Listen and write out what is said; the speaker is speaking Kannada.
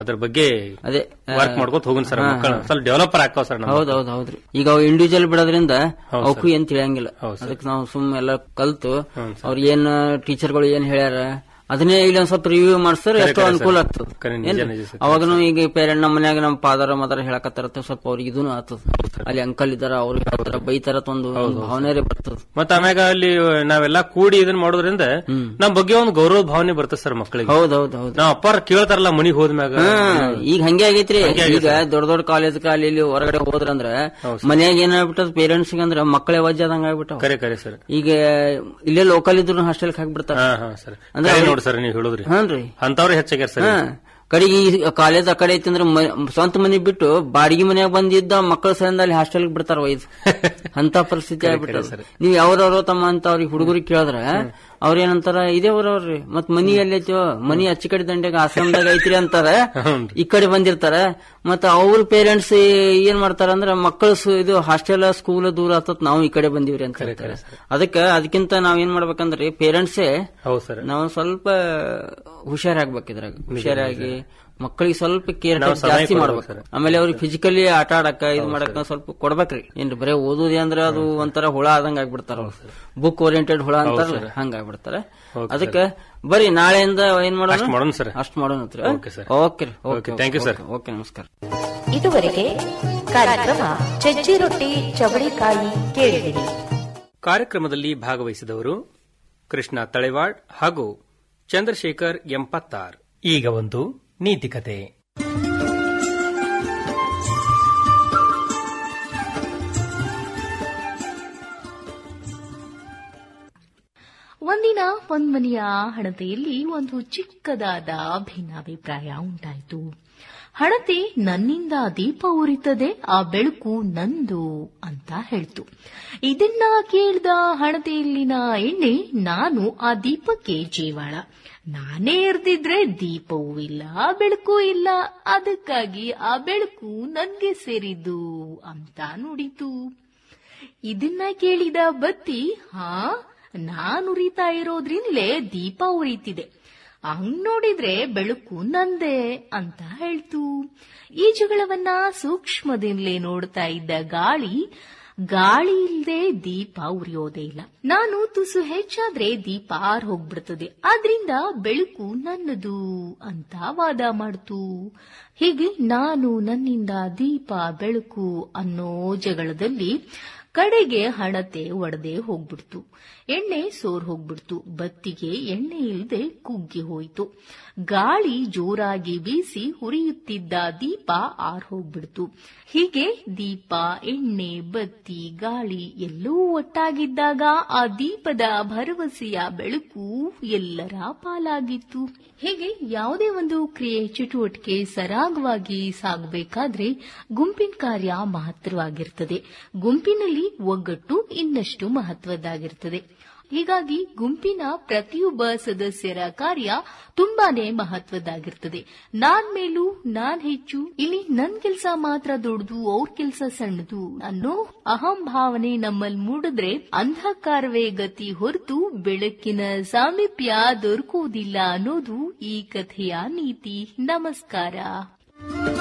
ಅದ್ರ ಬಗ್ಗೆ ಅದೇ ವರ್ಕ್ ಮಾಡ್ಕೊತ ಹೋಗುನ್ ಸರ್ ಮಕ್ಕಳು ಸ್ವಲ್ಪ ಡೆವಲಪರ್ ಹಾಕೋ ಸರ್ ನಮ್ಮ ಹೌದ್ ಹೌದ್ ಹೌದ್ರಿ ಈಗ ಅವು ಇಂಡಿವಿಜುವಲ್ ಬಿಡೋದ್ರಿಂದ ಹೌದ್ ಅವಕ್ಕೂ ಏನ್ ತಿಳಿಯಂಗಿಲ್ಲ ಹೌದ್ ಸರ್. ಅದಕ್ಕೆ ನಾವು ಸುಮ್ ಎಲ್ಲ ಕಲ್ತು ಹ್ಮ್ ಅವ್ರ ಏನ್ ಟೀಚರ್ಗಳು ಏನ್ ಹೇಳ್ಯಾರ ಅದನ್ನೇ ಇಲ್ಲಿ ಒಂದ್ ಸ್ವಲ್ಪ ರಿವ್ಯೂ ಮಾಡಿಸಿದ್ರೆ ಎಷ್ಟೋ ಕರೆ ಅನುಕೂಲ ಸರ್. ಆಗ್ತದೆ ಕರೆ ನಿಜ ಏನ್ರಿ? ನಿಜ ಸರ್. ಅವಾಗನು ಈಗ ಪೇರೆಂಟ್ ನಮ್ಮ ಮನ್ಯಾಗ ನಮ್ಮ ಫಾದರ್ ಮದರ್ ಹೇಳಕತ್ತಾರತ್ತ ಸ್ವಲ್ಪ ಅವ್ರಿಗೆ ಇದೂನು ಆಗ್ತದ ಅಲ್ಲಿ ಅಂಕಲ್ ಇದಾರ ಅವ್ರಿಗೆ ಹೇಳ್ತಾರ ಬೈತಾರ ಒಂದು ಭಾವನೆ ಬರ್ತದ ಮತ್ತ ಆಮ್ಯಾಗ ಅಲ್ಲಿ ನಾವೆಲ್ಲಾ ಕೂಡಿ ಇದನ್ನ ಮಾಡೋದ್ರಿಂದ ನಮ್ ಬಗ್ಗೆ ಒಂದು ಗೌರವ ಭಾವನೆ ಬರ್ತದೆ ಸರ್ ಮಕ್ಕಳಿಗೆ ಹೌದ್ ಹೌದ್ ಹೌದ್ ನಾವ್ ಅಪ್ಪಾರ ಕೇಳ್ತಾರಲ್ಲ ಮನಿಗ್ ಹೋದ್ಮ್ಯಾಗ ಹ್ಮ್, ಈಗ ಹಂಗೆ ಆಗೈತ್ರಿ ಹಂಗೆ ಆಗೈತೆ ಈಗ ದೊಡ್ಡ ದೊಡ್ಡ ಕಾಲೇಜ್ ಅಲ್ಲಿ ಇಲ್ಲಿ ಹೊರಗಡೆ ಹೋದ್ರಂದ್ರ ಮನ್ಯಾಗ ಏನಾಗ್ಬಿಟ್ಟದ ಪೇರೆಂಟ್ಸ್ ಅಂದ್ರ ಮಕ್ಕಳೇ ವಜ್ಜಾದಂಗ ಆಗ್ಬಿಟ್ಟವ ಕರೆ ಕರೆ ಸರ್ ಈಗ ಇಲ್ಲೇ ಲೋಕಲ್ ಇದ್ರು ಹಾಸ್ಟೆಲ್ ಹಾಕ್ಬಿಡ್ತಾರ ಹಾ ಹಾ ಸರ್ ಅಂದ್ರೆ ಕರೆ ಅವ್ರು- ನೋಡಿ ಸರ್ ನೀವು ಹೇಳುದ್ರಿ ಹ್ಞೂನ್ರಿ ಅಂತವ್ರು ಹೆಚ್ಚಾಗ್ಯಾರ ಸರ್ ಹಾ ಕಡೆಗೆ ಈ ಕಾಲೇಜ್ ಆ ಕಡೆ ಐತಿ ಅಂದ್ರೆ ಮ- ಸ್ವಂತ ಮನೆ ಬಿಟ್ಟು ಬಾಡಿಗೆ ಮನ್ಯಾಗ ಬಂದಿದ್ದ ಮಕ್ಕಳ ಸಂದ ಅಲ್ಲಿ ಹಾಸ್ಟೆಲ್ ಬಿಡ್ತಾರ ಒಯ್ದು ಅಂತ ಪರಿಸ್ಥಿತಿ ಆಗ್ಬಿಟ್ಟದ ನೀವ್ ಯಾವ್ದವ್ರು ತಮ್ಮ ಅಂತ ಅವ್ರಿಗೆ ಹುಡುಗರಿಗೆ ಕೇಳಿದ್ರ ಅವ್ರೇನಂತಾರ ಇದೇ ಊರವ್ರಿ ಮತ್ ಮನಿ ಎಲ್ಲೈತಿವೋ ಮನಿ ಅಚ್ಚಿ ಕಡೆ ದಂಡೆಗ ಆಶ್ರಮದಾಗ ಐತ್ರಿ ಅಂತಾರ ಈ ಕಡೆ ಬಂದಿರ್ತಾರ ಮತ್ತ ಅವ್ರ ಪೇರೆಂಟ್ಸ್ ಏನ್ ಮಾಡ್ತಾರ ಅಂದ್ರ ಮಕ್ಕಳು ಇದು ಹಾಸ್ಟೆಲ್ ಸ್ಕೂಲ್ ದೂರ ಆತತ್ ನಾವು ಈ ಕಡೆ ಬಂದಿವ್ರಿ ಅಂತ ಹೇಳ್ತಾರೆ ಅದಕ್ಕ ಅದಕ್ಕಿಂತ ನಾವ್ ಏನ್ ಮಾಡ್ಬೇಕಂದ್ರೆ ಪೇರೆಂಟ್ಸೇ ಹೌದು ಸರ್ ನಾವು ಸ್ವಲ್ಪ ಹುಷಾರಾಗ್ಬೇಕು ಇದ್ರಾಗ ಹುಷಾರಾಗಿ ಮಕ್ಕಳಿಗೆ ಸ್ವಲ್ಪ ಕೇರ್ ನಾವು ಸಮಯ ಜಾಸ್ತಿ ಕೊಡ್ಬೇಕು ಮಾಡ್ಬೇಕು ಆಮೇಲೆ ಅವ್ರಿಗೆ ಫಿಸಿಕಲಿ ಆಟ ಆಡಕ ಇದು ಮಾಡಕ ಸ್ವಲ್ಪ ಕೊಡ್ಬೇಕ್ರಿ ಏನ್ರಿ ಬರೇ ಓದೋದೇ ಅಂದ್ರೆ ಅದು ಒಂಥರ ಹುಳ ಆದಂಗ ಆಗ್ಬಿಡ್ತಾರ ಬುಕ್ ಓರಿಯೆಂಟೆಡ್ ಹುಳ ಅಂತಾರಲ್ಲ ಹಂಗ ಆಗ್ಬಿಡ್ತಾರ ಅದಕ್ಕೆ ಬರೀ ನಾಳೆಯಿಂದ ಏನ್ ಮಾಡೋಣ ಅಷ್ಟ್ ಮಾಡೋಣ ಸರ್ ಅಷ್ಟ್ ಮಾಡೋಣ Okay, sir. Okay Okay, thank you, sir. Okay ನಮಸ್ಕಾರ ಇದುವರೆಗೆ ಕಾರ್ಯಕ್ರಮ ಚಜ್ಜಿ ರೊಟ್ಟಿ ಚವಳಿಕಾಯಿ ಕೇಳಿದಿರಿ ಕಾರ್ಯಕ್ರಮದಲ್ಲಿ ಭಾಗವಹಿಸಿದವರು ಕೃಷ್ಣ ತಳೆವಾಡ್ ಹಾಗೂ ಚಂದ್ರಶೇಖರ್ ಎಂಪತ್ತಾರ್ ಈಗ ಒಂದು ನೀತಿಕತೆ ಒಂದಿನ ಒಂದ್ಮನೆಯ ಹಣತೆಯಲ್ಲಿ ಒಂದು ಚಿಕ್ಕದಾದ ಭಿನ್ನಾಭಿಪ್ರಾಯ ಉಂಟಾಯಿತು ಹಣತೆ ನನ್ನಿಂದ ದೀಪ ಉರಿತದೆ ಆ ಬೆಳಕು ನಂದು ಅಂತ ಹೇಳ್ತು ಇದನ್ನ ಕೇಳಿದ ಹಣತೆಯಲ್ಲಿನ ಎಣ್ಣೆ ನಾನು ಆ ದೀಪಕ್ಕೆ ಜೀವಾಳ ನಾನೇ ಇರ್ದಿದ್ರೆ ದೀಪವೂ ಇಲ್ಲ ಬೆಳಕು ಇಲ್ಲ ಅದಕ್ಕಾಗಿ ಆ ಬೆಳಕು ನನ್ಗೆ ಸೇರಿದ್ದು ಅಂತ ನುಡಿತು ಇದನ್ನ ಕೇಳಿದ ಬತ್ತಿ ಹಾ ನಾನ್ ಉರಿತಾ ಇರೋದ್ರಿಂದಲೇ ದೀಪ ಉರಿತಿದೆ ಹಂಗ್ ನೋಡಿದ್ರೆ ಬೆಳಕು ನಂದೆ ಅಂತ ಹೇಳ್ತು ಈ ಜಗಳವನ್ನ ಸೂಕ್ಷ್ಮದಿಂದಲೇ ನೋಡ್ತಾ ಇದ್ದ ಗಾಳಿ ಗಾಳಿ ಇಲ್ದೆ ದೀಪ ಉರಿಯೋದೇ ಇಲ್ಲ ನಾನು ತುಸು ಹೆಚ್ಚಾದ್ರೆ ದೀಪ ಆರ್ ಹೋಗ್ಬಿಡ್ತದೆ ಆದ್ರಿಂದ ಬೆಳಕು ನನ್ನದು ಅಂತ ವಾದ ಮಾಡ್ತು ಹೀಗೆ ನಾನು ನನ್ನಿಂದ ದೀಪ ಬೆಳಕು ಅನ್ನೋ ಜಗಳದಲ್ಲಿ ಕಡೆಗೆ ಹಣತೆ ಒಡೆದೇ ಹೋಗ್ಬಿಡ್ತು ಎಣ್ಣೆ ಸೋರ್ ಹೋಗ್ಬಿಡ್ತು ಬತ್ತಿಗೆ ಎಣ್ಣೆ ಇಲ್ಲದೆ ಕುಗ್ಗಿ ಹೋಯಿತು ಗಾಳಿ ಜೋರಾಗಿ ಬೀಸಿ ಹುರಿಯುತ್ತಿದ್ದ ದೀಪ ಆರ್ ಹೋಗ್ಬಿಡ್ತು ಹೀಗೆ ದೀಪ ಎಣ್ಣೆ ಬತ್ತಿ ಗಾಳಿ ಎಲ್ಲೂ ಒಟ್ಟಾಗಿದ್ದಾಗ ಆ ದೀಪದ ಭರವಸೆಯ ಬೆಳಕು ಎಲ್ಲರ ಪಾಲಾಗಿತ್ತು ಹೀಗೆ ಯಾವುದೇ ಒಂದು ಕ್ರಿಯೆ ಚಟುವಟಿಕೆ ಸರಾಗವಾಗಿ ಸಾಗಬೇಕಾದ್ರೆ ಗುಂಪಿನ ಕಾರ್ಯ ಮಹತ್ತರವಾಗಿರ್ತದೆ ಗುಂಪಿನಲ್ಲಿ ಒಗ್ಗಟ್ಟು ಇನ್ನಷ್ಟು ಮಹತ್ವದ್ದಾಗಿರ್ತದೆ ಹೀಗಾಗಿ ಗುಂಪಿನ ಪ್ರತಿಯೊಬ್ಬ ಸದಸ್ಯರ ಕಾರ್ಯ ತುಂಬಾನೇ ಮಹತ್ವದ್ದಾಗಿರ್ತದೆ ನಾನ್ ಮೇಲೂ ನಾನ್ ಹೆಚ್ಚು ಇಲ್ಲಿ ನನ್ ಕೆಲ್ಸ ಮಾತ್ರ ದೊಡ್ಡದು ಅವ್ರ ಕೆಲ್ಸ ಸಣ್ಣದು ಅನ್ನೋ ಅಹಂ ಭಾವನೆ ನಮ್ಮಲ್ಲಿ ಮೂಡಿದ್ರೆ ಅಂಧಕಾರವೇ ಗತಿ ಹೊರತು ಬೆಳಕಿನ ಸಾಮೀಪ್ಯ ದೊರಕುವುದಿಲ್ಲ ಅನ್ನೋದು ಈ ಕಥೆಯ ನೀತಿ ನಮಸ್ಕಾರ